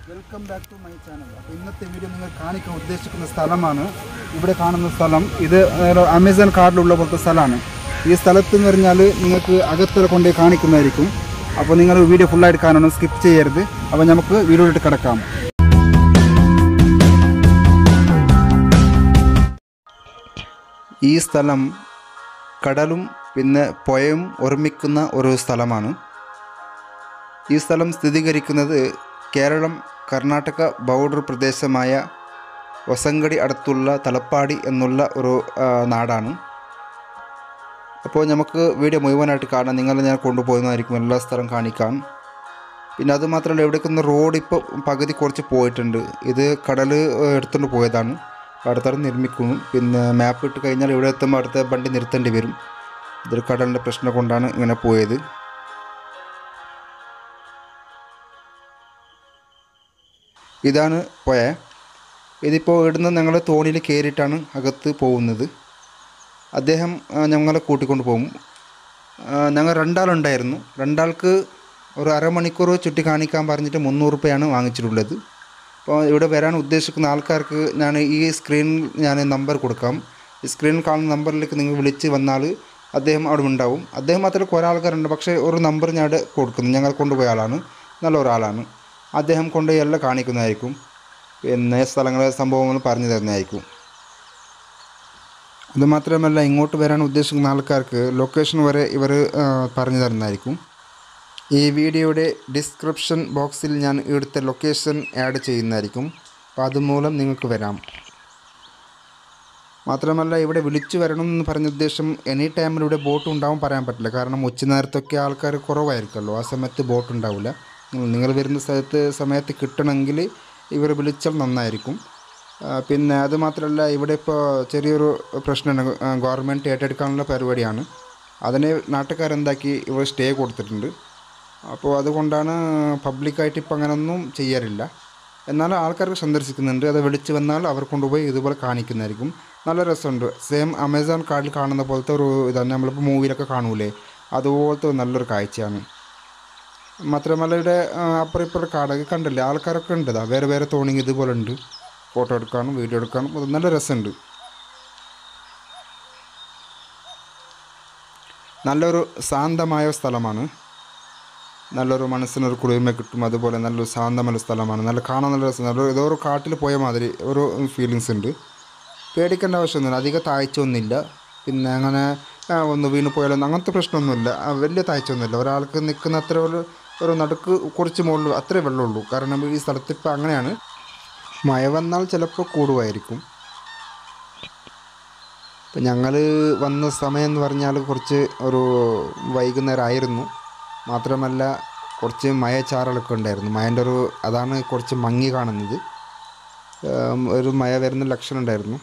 welcome back to my channel അപ്പോൾ ഇന്നത്തെ video നിങ്ങൾ കാണിക്കാൻ ഉദ്ദേശിക്കുന്ന സ്ഥലമാണ് ഇവിടെ കാണുന്ന സ്ഥലം ഇത് ഒരു അമേസോൺ കാർഡിലുള്ള പോലത്തെ സ്ഥലമാണ് ഈ സ്ഥലത്ത് എന്ന് പറഞ്ഞാൽ നിങ്ങൾക്ക് അകത്തൊക്കെ കൊണ്ടുപോയി കാണിക്കുന്നതായിരിക്കും അപ്പോൾ നിങ്ങൾ വീഡിയോ ഫുള്ളായിട്ട് കാണണം സ്കിപ്പ് ചെയ്യരുത് അപ്പോൾ നമുക്ക് വീഡിയോയിലോട്ട് കിടക്കാം ഈ സ്ഥലം കടലും പിന്നെ പുഴയും ഒരുമിക്കുന്ന ഒരു സ്ഥലമാണ് ഈ സ്ഥലം സ്ഥിരീകരിക്കുന്നത് കേരളം കർണാടക ബൗർഡർ പ്രദേശമായ വസങ്കടി അടുത്തുള്ള തലപ്പാടി എന്നുള്ള ഒരു ആ, നാടാണ് അപ്പോൾ നമുക്ക് വീഡിയോ മുഴുവനായിട്ട് കാണാം നിങ്ങളെ ഞാൻ കൊണ്ടുപോകുന്നതായിരിക്കും എല്ലാ സ്ഥലം കാണിക്കാൻ പിന്നെ അത് മാത്രമല്ല ഇവിടേക്കൊന്ന് റോഡ് ഇപ്പോൾ പകുതി കുറച്ച് പോയിട്ടുണ്ട് ഇത് കടൽ എടുത്തുകൊണ്ട് പോയതാണ് അടുത്തവിടെ നിർമ്മിക്കുന്നു പിന്നെ മാപ്പ് ഇട്ട് കഴിഞ്ഞാൽ ഇവിടെ എത്തുമ്പോൾ അടുത്ത വണ്ടി നിർത്തേണ്ടി വരും ഇതൊരു കടലിൻ്റെ പ്രശ്നം കൊണ്ടാണ് ഇങ്ങനെ പോയത് ഇതാണ് പുഴ ഇതിപ്പോൾ ഇവിടുന്ന് ഞങ്ങൾ തോണിയിൽ കയറിയിട്ടാണ് അകത്ത് പോകുന്നത് അദ്ദേഹം ആ, ഞങ്ങളെ കൂട്ടിക്കൊണ്ട് പോകും ആ, ഞങ്ങൾ രണ്ടാളുണ്ടായിരുന്നു രണ്ടാൾക്ക് ഒരു അരമണിക്കൂർ ചുറ്റി കാണിക്കാൻ പറഞ്ഞിട്ട് മുന്നൂറ് രൂപയാണ് വാങ്ങിച്ചിട്ടുള്ളത് അപ്പോൾ ഇവിടെ വരാൻ ഉദ്ദേശിക്കുന്ന ആൾക്കാർക്ക് ഞാൻ ഈ സ്ക്രീനിൽ ഞാൻ നമ്പർ കൊടുക്കാം ഈ സ്ക്രീനിൽ കാണുന്ന നമ്പറിലേക്ക് നിങ്ങൾ വിളിച്ച് വന്നാൽ അദ്ദേഹം അവിടെ ഉണ്ടാവും അദ്ദേഹം മാത്രമല്ല കുറേ ആൾക്കാരുണ്ട് പക്ഷേ ഒരു നമ്പർ ഞാൻ അവിടെ കൊടുക്കുന്നു ഞങ്ങൾ കൊണ്ടുപോയ ആളാണ് നല്ല ഒരാളാണ് അദ്ദേഹം കൊണ്ടുപോയി എല്ലാം കാണിക്കുന്നതായിരിക്കും പിന്നെ സ്ഥലങ്ങൾ സംഭവങ്ങൾ പറഞ്ഞു തരുന്നതായിരിക്കും അതുമാത്രമല്ല ഇങ്ങോട്ട് വരാൻ ഉദ്ദേശിക്കുന്ന ആൾക്കാർക്ക് ലൊക്കേഷൻ വരെ ഇവർ പറഞ്ഞു തരുന്നതായിരിക്കും ഈ വീഡിയോയുടെ ഡിസ്ക്രിപ്ഷൻ ബോക്സിൽ ഞാൻ ഇവിടുത്തെ ലൊക്കേഷൻ ആഡ് ചെയ്യുന്നതായിരിക്കും അപ്പോൾ അതുമൂലം നിങ്ങൾക്ക് വരാം മാത്രമല്ല ഇവിടെ വിളിച്ചു വരണം എന്ന് പറഞ്ഞ ഉദ്ദേശം എനി ടൈമിൽ ഇവിടെ ബോട്ട് ഉണ്ടാവും പറയാൻ പറ്റില്ല കാരണം ഉച്ചനേരത്തൊക്കെ ആൾക്കാർ കുറവായിരിക്കുമല്ലോ ആ സമയത്ത് ബോട്ട് ഉണ്ടാവില്ല നിങ്ങൾ- നിങ്ങൾ വരുന്ന സ്ഥലത്ത് സമയത്ത് കിട്ടണമെങ്കിൽ ഇവർ വിളിച്ചാൽ നന്നായിരിക്കും ആ, പിന്നെ അത് മാത്രമല്ല ഇവിടെ ഇപ്പോൾ ചെറിയൊരു പ്രശ്നമാണ് ഗവൺമെൻറ് ഏറ്റെടുക്കാനുള്ള പരിപാടിയാണ് അതിന് നാട്ടുകാരെന്താക്കി ഇവർ സ്റ്റേ കൊടുത്തിട്ടുണ്ട് അപ്പോൾ അതുകൊണ്ടാണ് പബ്ലിക്കായിട്ട് ഇപ്പം അങ്ങനെയൊന്നും ചെയ്യാറില്ല എന്നാൽ ആൾക്കാർക്ക് സന്ദർശിക്കുന്നുണ്ട് അത് വിളിച്ച് വന്നാൽ അവർ കൊണ്ടുപോയി ഇതുപോലെ കാണിക്കുന്നതായിരിക്കും നല്ല രസമുണ്ട് സെയിം അമേസോൺ കാർഡിൽ കാണുന്ന പോലത്തെ ഒരു ഇതാണ് നമ്മളിപ്പോൾ മൂവിയിലൊക്കെ കാണൂലേ അതുപോലത്തെ ഒരു നല്ലൊരു കാഴ്ചയാണ് മാത്രമല്ല ഇവിടെ ആ, അപ്പുറം ഇപ്പുറം കാടൊക്കെ കണ്ടില്ലേ ആൾക്കാരൊക്കെ ഉണ്ട് ഇതാ വേറെ വേറെ തോണി ഇതുപോലെ ഉണ്ട് ഫോട്ടോ എടുക്കാനും വീഡിയോ എടുക്കാനും അത് നല്ല രസമുണ്ട് നല്ലൊരു ശാന്തമായ സ്ഥലമാണ് നല്ലൊരു മനസ്സിനൊരു കുളിർമ കിട്ടും അതുപോലെ നല്ലൊരു ശാന്തമായ സ്ഥലമാണ് നല്ല കാണാൻ നല്ല രസം നല്ല ഏതോ ഒരു കാട്ടിൽ പോയ മാതിരി ഒരു ഫീലിങ്സ് ഉണ്ട് പേടിക്കേണ്ട ആവശ്യമൊന്നുമില്ല അധികം താഴ്ചയൊന്നുമില്ല പിന്നെ അങ്ങനെ ആ, ഒന്ന് വീണ് പോയാലൊന്നും അങ്ങനത്തെ പ്രശ്നമൊന്നുമില്ല ആ, വലിയ താഴ്ചയൊന്നുമില്ല ഒരാൾക്ക് നിൽക്കുന്ന അത്ര ഒരു ഒരു നടുക്ക് കുറച്ച് മുകളിൽ അത്രേ വെള്ളമുള്ളൂ കാരണം ഈ സ്ഥലത്ത് ഇപ്പം അങ്ങനെയാണ് മഴ വന്നാൽ ചിലപ്പോൾ കൂടുമായിരിക്കും ഇപ്പം ഞങ്ങൾ വന്ന സമയം എന്ന് പറഞ്ഞാൽ കുറച്ച് ഒരു വൈകുന്നേരം ആയിരുന്നു മാത്രമല്ല കുറച്ച് മഴ ചാറലൊക്കെ ഉണ്ടായിരുന്നു മഴൻ്റെ ഒരു അതാണ് കുറച്ച് മങ്ങി കാണുന്നത് ഏം, ഒരു മഴ വരുന്ന ലക്ഷണം ഉണ്ടായിരുന്നു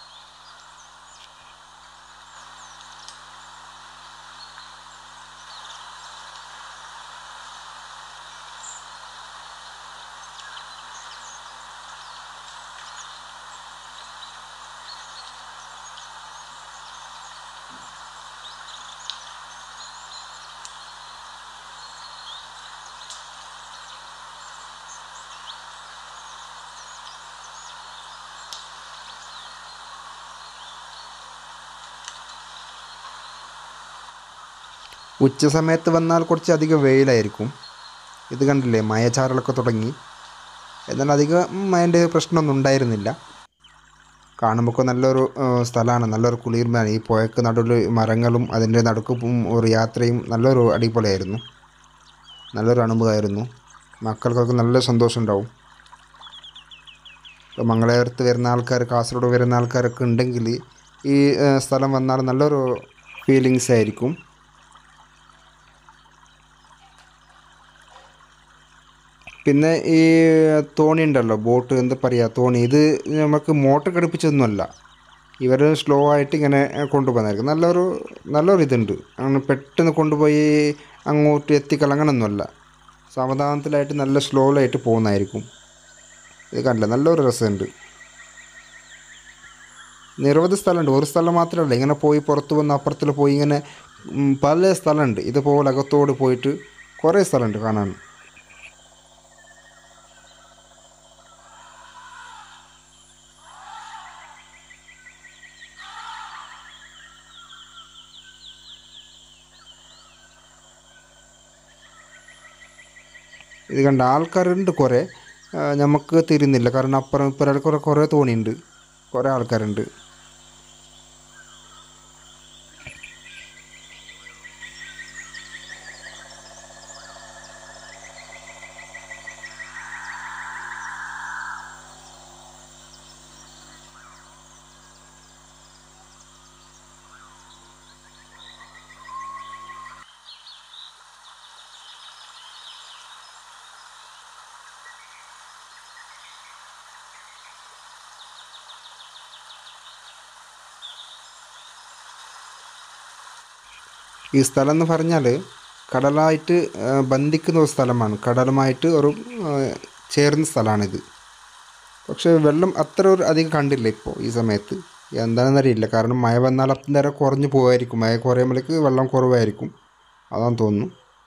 ഉച്ച സമയത്ത് വന്നാൽ കുറച്ച് അധികം വെയിലായിരിക്കും ഇത് കണ്ടില്ലേ മയച്ചാറലൊക്കെ തുടങ്ങി എന്നാൽ അധികം മയൻ്റെ പ്രശ്നമൊന്നും ഉണ്ടായിരുന്നില്ല കാണുമ്പോൾ നല്ലൊരു സ്ഥലമാണ് നല്ലൊരു കുളിർമയാണ് ഈ പുഴക്ക് നടുവിൽ മരങ്ങളും അതിൻ്റെ നടുക്കും ഒരു യാത്രയും നല്ലൊരു അടിപൊളിയായിരുന്നു നല്ലൊരു അനുഭവമായിരുന്നു മക്കൾക്കൊക്കെ നല്ല സന്തോഷം ഉണ്ടാവും ഇപ്പോൾ മംഗളപുരത്ത് വരുന്ന ആൾക്കാർ കാസർഗോഡ് വരുന്ന ആൾക്കാരൊക്കെ ഉണ്ടെങ്കിൽ ഈ ഏഹ്, സ്ഥലം വന്നാൽ നല്ലൊരു ഫീലിങ്സ് ആയിരിക്കും പിന്നെ ഈ തോണി ഉണ്ടല്ലോ ബോട്ട് എന്താ പറയുക തോണി ഇത് നമുക്ക് മോട്ടർ ഘടിപ്പിച്ചതൊന്നുമല്ല ഇവർ സ്ലോ ആയിട്ട് ഇങ്ങനെ കൊണ്ടുപോകുന്നതായിരിക്കും നല്ലൊരു നല്ലൊരു ഇതുണ്ട് അങ്ങനെ പെട്ടെന്ന് കൊണ്ടുപോയി അങ്ങോട്ട് എത്തിക്കൽ അങ്ങനെയൊന്നുമല്ല സാവധാനത്തിലായിട്ട് നല്ല സ്ലോയിലായിട്ട് പോകുന്നതായിരിക്കും ഇത് കണ്ടില്ല നല്ലൊരു രസമുണ്ട് നിരവധി സ്ഥലമുണ്ട് ഒരു സ്ഥലം മാത്രമല്ല ഇങ്ങനെ പോയി പുറത്ത് വന്ന് അപ്പുറത്തിൽ പോയി ഇങ്ങനെ ഉം, പല സ്ഥലമുണ്ട് ഇതുപോലെ അകത്തോട് പോയിട്ട് കുറേ സ്ഥലമുണ്ട് കാണാൻ ഇത് കണ്ട ആൾക്കാരുണ്ട് കുറേ ആ, നമുക്ക് തിരുന്നില്ല കാരണം അപ്പുറം ഇപ്പുറം കുറേ കുറേ തോണിയുണ്ട് കുറേ ആൾക്കാരുണ്ട് ഈ സ്ഥലം എന്ന് പറഞ്ഞാൽ കടലായിട്ട് ആ, ബന്ധിക്കുന്ന ഒരു സ്ഥലമാണ് കടലുമായിട്ട് ഒരു ആ, ചേർന്ന സ്ഥലമാണിത് പക്ഷേ വെള്ളം അത്ര ഒരു അധികം കണ്ടില്ല ഇപ്പോൾ ഈ സമയത്ത് എന്താണെന്ന് അറിയില്ല കാരണം മഴ വന്നാൽ അപ്പം നേരം കുറഞ്ഞു പോകുമായിരിക്കും മഴ കുറയുമ്പോഴേക്ക് വെള്ളം കുറവായിരിക്കും അതാന്ന് തോന്നുന്നു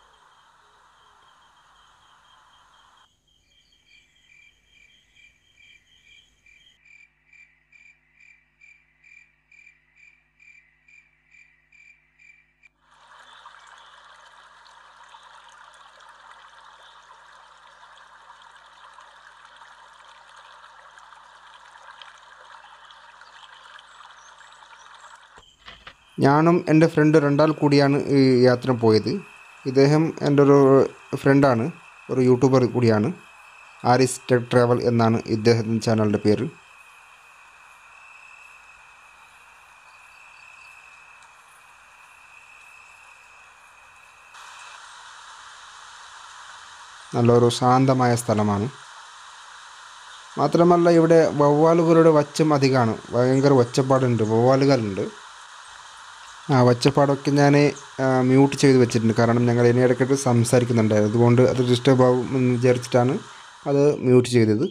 ഞാനും എൻ്റെ ഫ്രണ്ട് രണ്ടാൾ കൂടിയാണ് ഈ യാത്ര പോയത് ഇദ്ദേഹം എൻ്റെ ഒരു ഫ്രണ്ടാണ് ഒരു യൂട്യൂബർ കൂടിയാണ് ആരിസ് ടെക് ട്രാവൽ എന്നാണ് ഇദ്ദേഹത്തിൻ്റെ ചാനലിൻ്റെ പേര് നല്ലൊരു ശാന്തമായ സ്ഥലമാണ് മാത്രമല്ല ഇവിടെ വവ്വാലുകളുടെ വച്ചം അധികമാണ് ഭയങ്കര ഒച്ചപ്പാടുണ്ട് വവ്വാലുകളുണ്ട് ആ ഒച്ചപ്പാടൊക്കെ ഞാൻ മ്യൂട്ട് ചെയ്ത് വെച്ചിട്ടുണ്ട് കാരണം ഞങ്ങൾ ഇനി ഇടയ്ക്കിട്ട് സംസാരിക്കുന്നുണ്ടായിരുന്നു അതുകൊണ്ട് അത് ഡിസ്റ്റർബ് ആവും എന്ന് വിചാരിച്ചിട്ടാണ് അത് മ്യൂട്ട് ചെയ്തത്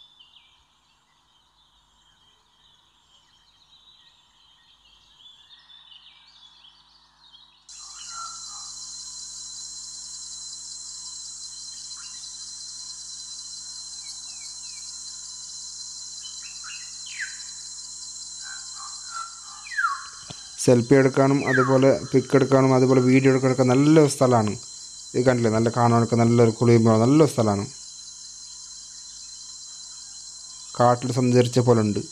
സെൽഫി എടുക്കാനും അതുപോലെ പിക്ക് എടുക്കാനും അതുപോലെ വീഡിയോ എടുക്കാനൊക്കെ നല്ലൊരു സ്ഥലമാണ് ഇത് കണ്ടില്ലേ നല്ല കാണാനൊക്കെ നല്ലൊരു കുളിയുമ്പോൾ നല്ലൊരു സ്ഥലമാണ് കാട്ടിൽ സഞ്ചരിച്ച പോലെ ഉണ്ട്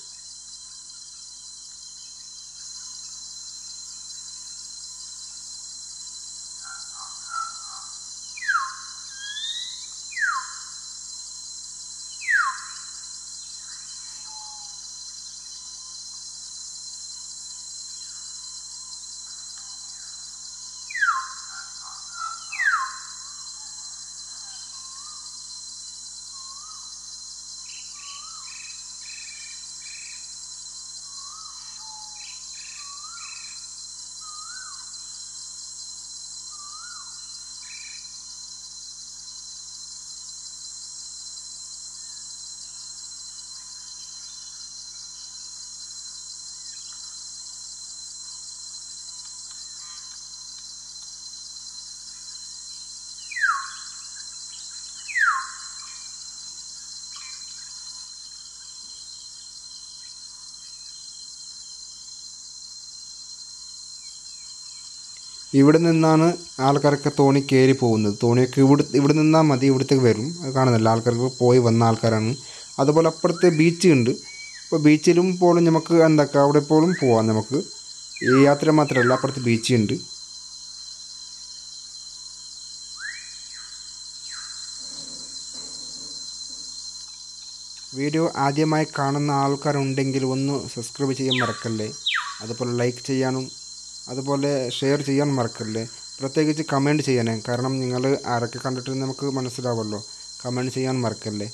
ഇവിടെ നിന്നാണ് ആൾക്കാരൊക്കെ തോണി കയറി പോകുന്നത് തോണിയൊക്കെ ഇവിടെ ഇവിടെ നിന്നാൽ മതി ഇവിടത്തേക്ക് വരും അത് കാണുന്നില്ല ആൾക്കാർക്ക് പോയി വന്ന ആൾക്കാരാണ് അതുപോലെ അപ്പുറത്ത് ബീച്ച് ഉണ്ട് ഇപ്പോൾ ബീച്ചിലും പോലും നമുക്ക് എന്താക്കുക അവിടെ പോലും പോവാം നമുക്ക് ഈ യാത്ര മാത്രമല്ല അപ്പുറത്ത് ബീച്ച് ഉണ്ട് വീഡിയോ ആദ്യമായി കാണുന്ന ആൾക്കാരുണ്ടെങ്കിൽ ഒന്ന് സബ്സ്ക്രൈബ് ചെയ്യാൻ മറക്കല്ലേ അതുപോലെ ലൈക്ക് ചെയ്യാനും അതുപോലെ ഷെയർ ചെയ്യാൻ മറക്കല്ലേ പ്രത്യേകിച്ച് കമൻറ്റ് ചെയ്യാനേ കാരണം നിങ്ങൾ ആരൊക്കെ കണ്ടിട്ട് നമുക്ക് മനസ്സിലാവുമല്ലോ കമൻറ്റ് ചെയ്യാൻ മറക്കല്ലേ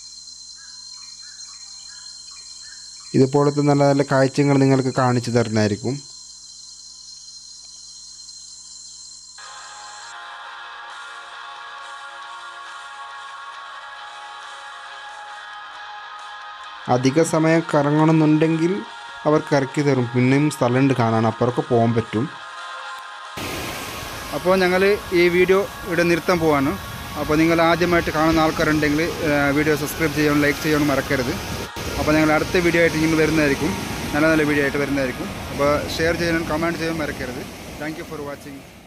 ഇതുപോലത്തെ നല്ല നല്ല കാഴ്ചകൾ നിങ്ങൾക്ക് കാണിച്ചു തരുന്നതായിരിക്കും അധിക സമയം കറങ്ങണമെന്നുണ്ടെങ്കിൽ അവർക്ക് ഇറക്കി തരും പിന്നെയും സ്ഥലമുണ്ട് കാണാൻ അപ്പുറമൊക്കെ പോകാൻ പറ്റും അപ്പോൾ ഞങ്ങൾ ഈ വീഡിയോ ഇവിടെ നിർത്താൻ പോവാണ് അപ്പോൾ നിങ്ങൾ ആദ്യമായിട്ട് കാണുന്ന ആൾക്കാരുണ്ടെങ്കിൽ വീഡിയോ സബ്സ്ക്രൈബ് ചെയ്യണം ലൈക്ക് ചെയ്യണം മറക്കരുത് അപ്പോൾ ഞങ്ങൾ അടുത്ത വീഡിയോ ആയിട്ട് ഇങ്ങനെ വരുന്നതായിരിക്കും നല്ല നല്ല വീഡിയോ ആയിട്ട് വരുന്നതായിരിക്കും അപ്പോൾ ഷെയർ ചെയ്യാനും കമൻറ്റ് ചെയ്യാനും മറക്കരുത് താങ്ക് യു ഫോർ വാച്ചിങ്